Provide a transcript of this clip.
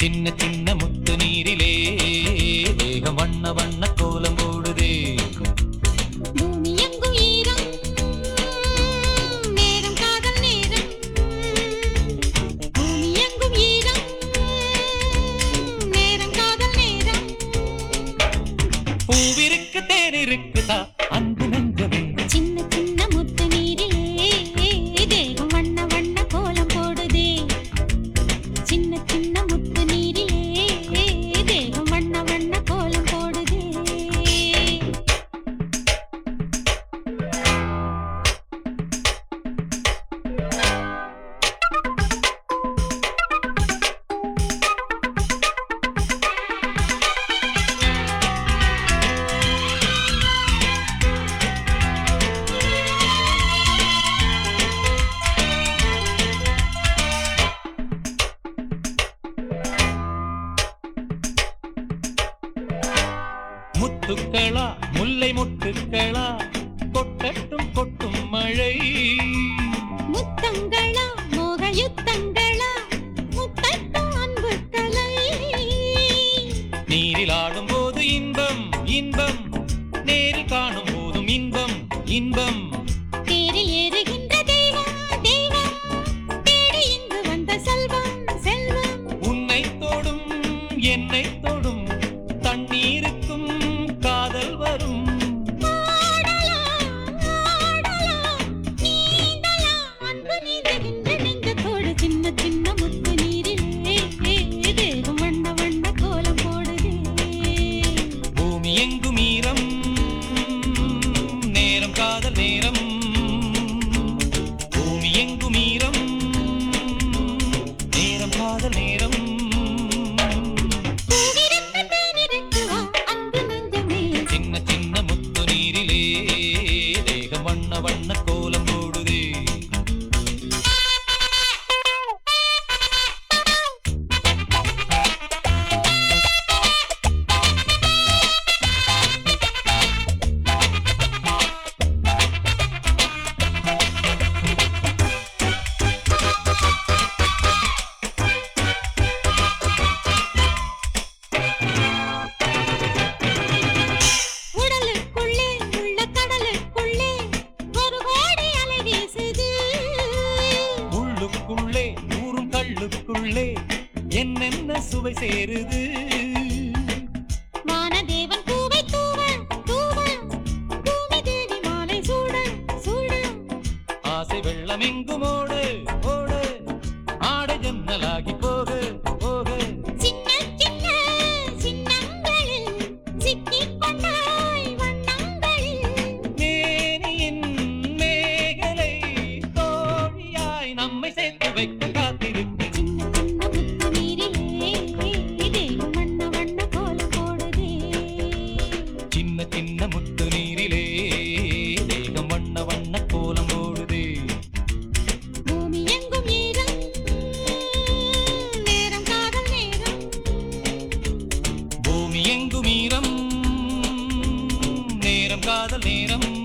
சின்ன சின்ன முத்து நீரிலே தேகம் வண்ண வண்ண கோலம் போடுதே பூமி எங்கும் ஈரம் நேரம் காதல் நேரம் பூமி எங்கும் ஈரம் நேரம் காதல் நேரம் பூவிருக்கு தேர் இருக்குதா அன்பு நெஞ்சமே சின்ன சின்ன முத்து நீரிலே தேகம் வண்ண வண்ண கோலம் போடுதே சின்ன சின்ன முத்து நீரிலே தேகம் வண்ண வண்ண கோலம் போடுதே முத்துக்களா முல்லை முத்துக்களா கொட்டட்டும் கொட்டும் மழை முத்தங்களா மோக யுத்தங்களா முத்தட்டும் அன்பு கலை நீரில் ஆடும் போது இன்பம் இன்பம் நேரில் காணும் போதும் இன்பம் இன்பம் தேரில் ஏறுகின்ற தெய்வம் தெய்வம் தேடி இங்கு வந்த செல்வம் செல்வம் உன்னை தொடும் என்னை தொடும் தண்ணீருக்கும் காதல் வரும் ஆடலாம் ஆடலாம் நீந்தலாம் அன்பு நீந்துகின்ற நெஞ்சத்தோடு சின்ன சின்ன முத்து நீரிலே தேகம் வண்ண வண்ண கோலம் போடுதே பூமி எங்கும் ஈரம் நேரம் காதல் நேரம் பூமி எங்கும் ஈரம் நேரம் காதல் நேரம் பூவிருந்த தேனிருக்கு வா அன்பு நெஞ்சமே சின்ன சின்ன முத்து நீரிலே தேகம் வண்ண வண்ண கோலம் போடுதே உடலுக்குள்ளே உள்ள கடலுக்குள்ளே ஒரு கோடி அலை வீசுது உள்ளுக்குள்ளே ஊறும் கல்லுக்குள்ளே என்னென்ன சுவை சேருது வானதேவன் பூவை தூவ தூவ பூமி தேவி மாலை சூட சூட ஆசை வெள்ளம் எங்கும் ஓடு ஓடு ஆடை ஜன்னலாகி போகு போகு சின்ன சின்ன சின்னங்களில் சிக்கிக் கொண்டாய் வண்ணங்களில் மேனியின் மேகலை தோழியாய் நம்மை சேர்த்து வைக்க காத்திருக்கு சின்ன சின்ன முத்து நீரிலே தேகம் வண்ண வண்ண கோலம் போடுதே சின்ன சின்ன முத்து நீரிலே தேகம் வண்ண வண்ண கோலம் ஓடுதே பூமி எங்கும் ஈரம் நேரம் காதல் நேரம் பூமி எங்கும் ஈரம் நேரம் காதல் நேரம்